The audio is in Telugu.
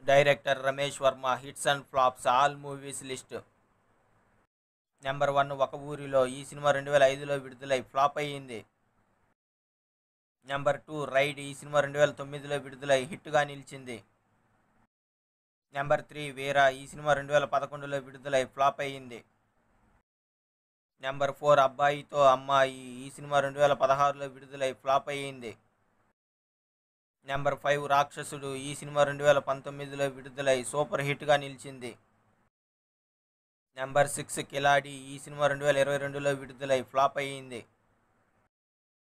director Ramesh Varma hits and flops all movies list number one ఒక ఊరిలో ఈ సినిమా రెండు వేల ఐదులో విడుదలై ఫ్లాప్ అయ్యింది నెంబర్ టూ రైడ్ ఈ సినిమా రెండు వేల తొమ్మిదిలో విడుదలై హిట్గా నిలిచింది నెంబర్ త్రీ వీరా ఈ సినిమా రెండు వేల పదకొండులో విడుదలై ఫ్లాప్ అయ్యింది నెంబర్ ఫోర్ అబ్బాయితో అమ్మాయి ఈ సినిమా రెండు వేల పదహారులో విడుదలై ఫ్లాప్ అయ్యింది నెంబర్ ఫైవ్ రాక్షసుడు ఈ సినిమా రెండు వేల పంతొమ్మిదిలో విడుదలై సూపర్ హిట్గా నిలిచింది నెంబర్ సిక్స్ కిలాడి ఈ సినిమా రెండు వేల ఇరవై రెండులో విడుదలై ఫ్లాప్ అయ్యింది